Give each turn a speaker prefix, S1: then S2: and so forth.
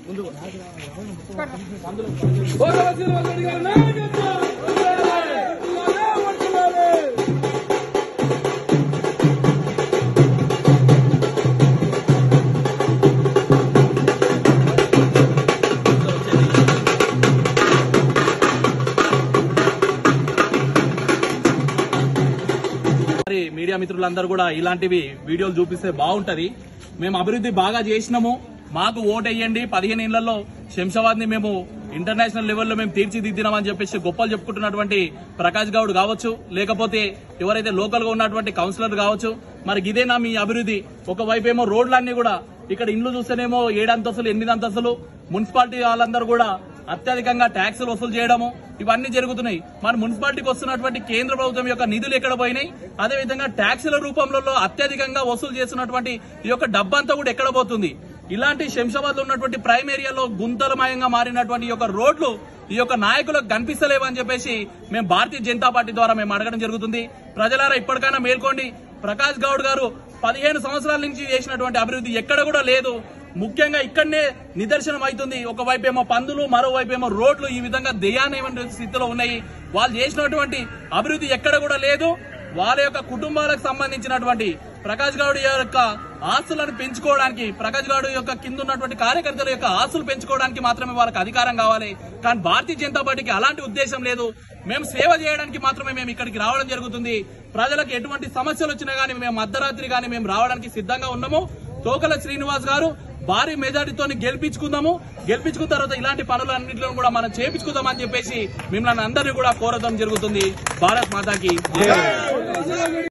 S1: మరి మీడియా మిత్రులందరూ కూడా ఇలాంటివి వీడియోలు చూపిస్తే బాగుంటది మేము అభివృద్ధి బాగా చేసినాము మాకు ఓటు వేయండి పదిహేను ఏళ్లలో శంషాబాద్ ని మేము ఇంటర్నేషనల్ లెవెల్లో మేము తీర్చిదిద్దినామని చెప్పేసి గొప్పలు చెప్పుకుంటున్నటువంటి ప్రకాష్ గౌడ్ కావచ్చు లేకపోతే ఎవరైతే లోకల్ గా ఉన్నటువంటి కౌన్సిలర్ కావచ్చు మరి ఇదేనా మీ అభివృద్ధి ఒకవైపు ఏమో రోడ్లన్నీ కూడా ఇక్కడ ఇండ్లు చూస్తేనేమో ఏడు అంతస్తులు ఎనిమిది అంతస్తులు మున్సిపాలిటీ వాళ్ళందరూ కూడా అత్యధికంగా ట్యాక్సులు వసూలు చేయడము ఇవన్నీ జరుగుతున్నాయి మన మున్సిపాలిటీకి వస్తున్నటువంటి కేంద్ర ప్రభుత్వం యొక్క నిధులు ఎక్కడ పోయినాయి అదే విధంగా ట్యాక్సుల రూపంలో అత్యధికంగా వసూలు చేస్తున్నటువంటి ఈ యొక్క డబ్బంతా కూడా ఎక్కడ పోతుంది ఇలాంటి శంషాబాద్ లో ఉన్నటువంటి ప్రైమ్ ఏరియాలో గుంతలమయంగా మారినటువంటి ఈ యొక్క రోడ్లు ఈ యొక్క నాయకులకు కనిపిస్తలేవని చెప్పేసి మేము భారతీయ జనతా పార్టీ ద్వారా మేము అడగడం జరుగుతుంది ప్రజలారా ఇప్పటికైనా మేల్కోండి ప్రకాష్ గౌడ్ గారు పదిహేను సంవత్సరాల నుంచి చేసినటువంటి అభివృద్ధి ఎక్కడ కూడా లేదు ముఖ్యంగా ఇక్కడనే నిదర్శనం అవుతుంది ఒకవైపు ఏమో పందులు మరోవైపు ఏమో రోడ్లు ఈ విధంగా దయానమైన స్థితిలో ఉన్నాయి వాళ్ళు చేసినటువంటి అభివృద్ధి ఎక్కడ కూడా లేదు వాళ్ళ యొక్క కుటుంబాలకు సంబంధించినటువంటి ప్రకాష్ గౌడ్ యొక్క ఆస్తులను పెంచుకోవడానికి ప్రకాష్ గౌడ్ యొక్క కింద ఉన్నటువంటి కార్యకర్తల యొక్క ఆస్తులు పెంచుకోవడానికి మాత్రమే వాళ్ళకి అధికారం కావాలి కానీ భారతీయ జనతా పార్టీకి అలాంటి ఉద్దేశం లేదు మేము సేవ చేయడానికి మాత్రమే మేము ఇక్కడికి రావడం జరుగుతుంది ప్రజలకు ఎటువంటి సమస్యలు వచ్చినా గానీ మేము అర్ధరాత్రి గానీ మేము రావడానికి సిద్ధంగా ఉన్నాము తోకల శ్రీనివాస్ గారు భారీ మెజారిటీతో గెలిపించుకుందాము గెలిపించుకున్న తర్వాత ఇలాంటి పనులన్నింటిలో కూడా మనం చేపించుకుందాం అని చెప్పేసి మిమ్మల్ని అందరినీ కూడా కోరడం జరుగుతుంది భారత్ మాతాకి జై.